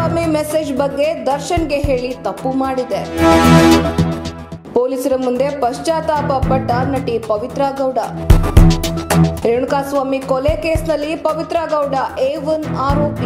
Renukaswamy message ಬಗ್ಗೆ ದರ್ಶನ್ಗೆ ಹೇಳಿ ತಪ್ಪು ಮಾಡಿದೆ ಪೊಲೀಸರ ಮುಂದೆ ಪಶ್ಚಾತ್ತಾಪ ಪಟ್ಟ ನಟಿ ಪವಿತ್ರ ಗೌಡ ರೇಣುಕಾಸ್ವಾಮಿ ಕೊಲೆ ಕೇಸ್ನಲ್ಲಿ ಪವಿತ್ರ ಗೌಡ ಎ ಒನ್ ಆರೋಪಿ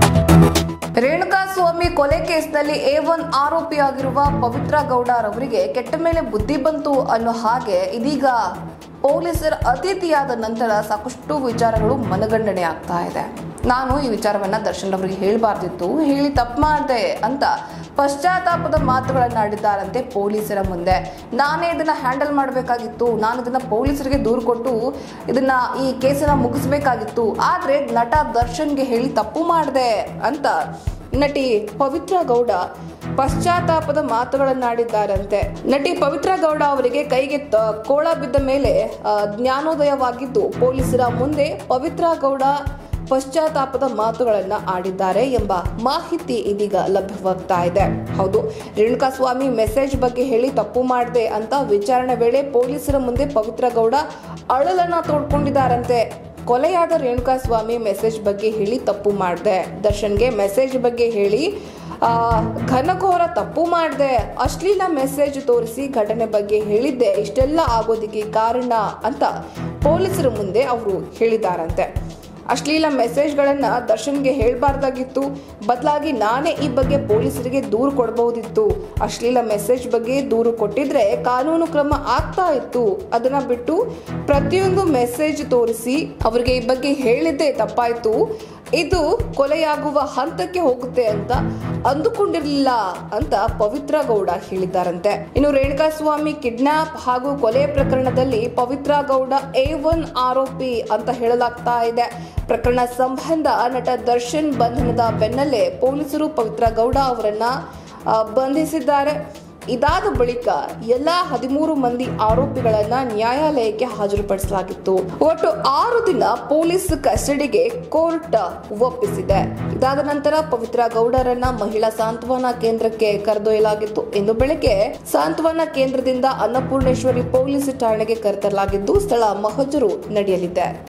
ರೇಣುಕಾಸ್ವಾಮಿ ಕೊಲೆ ಕೇಸ್ನಲ್ಲಿ ಎ ಒನ್ ಆರೋಪಿಯಾಗಿರುವ ಪವಿತ್ರ ಗೌಡರವರಿಗೆ ಕೆಟ್ಟ ಮೇಲೆ ಬುದ್ಧಿ ಬಂತು ಅನ್ನೋ ಹಾಗೆ ಇದೀಗ ಪೊಲೀಸರ ಅತಿಥಿಯಾದ ನಂತರ ಸಾಕಷ್ಟು ವಿಚಾರಗಳು ಮನಗಂಡನೆ ಆಗ್ತಾ ಇದೆ ನಾನು ಈ ವಿಚಾರವನ್ನ ದರ್ಶನ್ ಅವರಿಗೆ ಹೇಳಬಾರ್ದಿತ್ತು ಹೇಳಿ ತಪ್ಪು ಮಾಡಿದೆ ಅಂತ ಪಶ್ಚಾತ್ತಾಪದ ಮಾತುಗಳನ್ನಾಡಿದ್ದಾರಂತೆ ಪೊಲೀಸರ ಮುಂದೆ ನಾನೇ ಇದನ್ನ ಹ್ಯಾಂಡಲ್ ಮಾಡಬೇಕಾಗಿತ್ತು ನಾನು ಇದನ್ನ ಪೊಲೀಸರಿಗೆ ದೂರು ಕೊಟ್ಟು ಇದನ್ನ ಈ ಕೇಸನ್ನ ಮುಗಿಸ್ಬೇಕಾಗಿತ್ತು ಆದ್ರೆ ನಟ ದರ್ಶನ್ಗೆ ಹೇಳಿ ತಪ್ಪು ಮಾಡಿದೆ ಅಂತ ನಟಿ ಪವಿತ್ರ ಗೌಡ ಪಶ್ಚಾತ್ತಾಪದ ಮಾತುಗಳನ್ನಾಡಿದ್ದಾರಂತೆ ನಟಿ ಪವಿತ್ರ ಗೌಡ ಅವರಿಗೆ ಕೈಗೆ ತ- ಕೋಳ ಬಿದ್ದ ಮೇಲೆ ಆ, ಜ್ಞಾನೋದಯವಾಗಿದ್ದು ಪೊಲೀಸರ ಮುಂದೆ ಪವಿತ್ರ ಗೌಡ ಪಶ್ಚಾತ್ತಾಪದ ಮಾತುಗಳನ್ನ ಆಡಿದ್ದಾರೆ ಎಂಬ ಮಾಹಿತಿ ಇದೀಗ ಲಭ್ಯವಾಗ್ತಾ ಇದೆ ಹೌದು ರೇಣುಕಾಸ್ವಾಮಿ ಮೆಸೇಜ್ ಬಗ್ಗೆ ಹೇಳಿ ತಪ್ಪು ಮಾಡಿದೆ ಅಂತ ವಿಚಾರಣೆ ವೇಳೆ ಪೊಲೀಸರ ಮುಂದೆ ಪವಿತ್ರ ಗೌಡ ಅಳಲನ್ನ ತೋಡ್ಕೊಂಡಿದ್ದಾರಂತೆ ಕೊಲೆಯಾದ ರೇಣುಕಾಸ್ವಾಮಿ ಮೆಸೇಜ್ ಬಗ್ಗೆ ಹೇಳಿ ತಪ್ಪು ಮಾಡಿದೆ ದರ್ಶನ್ಗೆ ಮೆಸೇಜ್ ಬಗ್ಗೆ ಹೇಳಿ ಆ, ಘನಘೋರ ತಪ್ಪು ಮಾಡಿದೆ ಅಶ್ಲೀಲ ಮೆಸೇಜ್ ತೋರಿಸಿ ಘಟನೆ ಬಗ್ಗೆ ಹೇಳಿದ್ದೆ ಇಷ್ಟೆಲ್ಲ ಆಗೋದಕ್ಕೆ ಕಾರಣ ಅಂತ ಪೊಲೀಸರ ಮುಂದೆ ಅವರು ಹೇಳಿದಾರಂತೆ ಅಶ್ಲೀಲ ಮೆಸೇಜ್ಗಳನ್ನ ದರ್ಶನ್ಗೆ ಹೇಳ್ಬಾರ್ದಾಗಿತ್ತು ಬದಲಾಗಿ ನಾನೇ ಈ ಬಗ್ಗೆ ಪೊಲೀಸರಿಗೆ ದೂರು ಕೊಡಬಹುದಿತ್ತು ಅಶ್ಲೀಲ ಮೆಸೇಜ್ ಬಗ್ಗೆ ದೂರು ಕೊಟ್ಟಿದ್ರೆ ಕಾನೂನು ಕ್ರಮ ಆಗ್ತಾ ಇತ್ತು ಅದನ್ನ ಬಿಟ್ಟು ಪ್ರತಿಯೊಂದು ಮೆಸೇಜ್ ತೋರಿಸಿ ಅವರಿಗೆ ಈ ಬಗ್ಗೆ ಹೇಳಿದ್ದೇ ತಪ್ಪಾಯ್ತು ಇದು ಕೊಲೆಯಾಗುವ ಹಂತಕ್ಕೆ ಹೋಗುತ್ತೆ ಅಂತ ಅಂದುಕೊಂಡಿರಲಿಲ್ಲ ಅಂತ ಪವಿತ್ರ ಗೌಡ ಹೇಳಿದ್ದಾರಂತೆ ಇನ್ನು ರೇಣುಕಾಸ್ವಾಮಿ ಕಿಡ್ನಾಪ್ ಹಾಗೂ ಕೊಲೆ ಪ್ರಕರಣದಲ್ಲಿ ಪವಿತ್ರ ಗೌಡ ಎ ಒನ್ ಆರೋಪಿ ಅಂತ ಹೇಳಲಾಗ್ತಾ ಇದೆ ಪ್ರಕರಣ ಸಂಬಂಧ ನಟ ದರ್ಶನ್ ಬಂಧನದ ಬೆನ್ನಲ್ಲೇ ಪೊಲೀಸರು ಪವಿತ್ರ ಗೌಡ ಅವರನ್ನ ಆ, ಬಂಧಿಸಿದ್ದಾರೆ ಇದಾದ ಬಳಿಕ ಎಲ್ಲಾ ಹದಿಮೂರು ಮಂದಿ ಆರೋಪಿಗಳನ್ನ ನ್ಯಾಯಾಲಯಕ್ಕೆ ಹಾಜರುಪಡಿಸಲಾಗಿತ್ತು ಒಟ್ಟು ಆರು ದಿನ ಪೊಲೀಸ್ ಕಸ್ಟಡಿಗೆ ಕೋರ್ಟ್ ಒಪ್ಪಿಸಿದೆ ಇದಾದ ನಂತರ ಪವಿತ್ರ ಗೌಡರನ್ನ ಮಹಿಳಾ ಸಾಂತ್ವನ ಕೇಂದ್ರಕ್ಕೆ ಕರೆದೊಯ್ಯಲಾಗಿತ್ತು ಇಂದು ಬೆಳಗ್ಗೆ ಸಾಂತ್ವನ ಕೇಂದ್ರದಿಂದ ಅನ್ನಪೂರ್ಣೇಶ್ವರಿ ಪೊಲೀಸ್ ಠಾಣೆಗೆ ಕರೆತರಲಾಗಿದ್ದು ಸ್ಥಳ ಮಹಜರು ನಡೆಯಲಿದೆ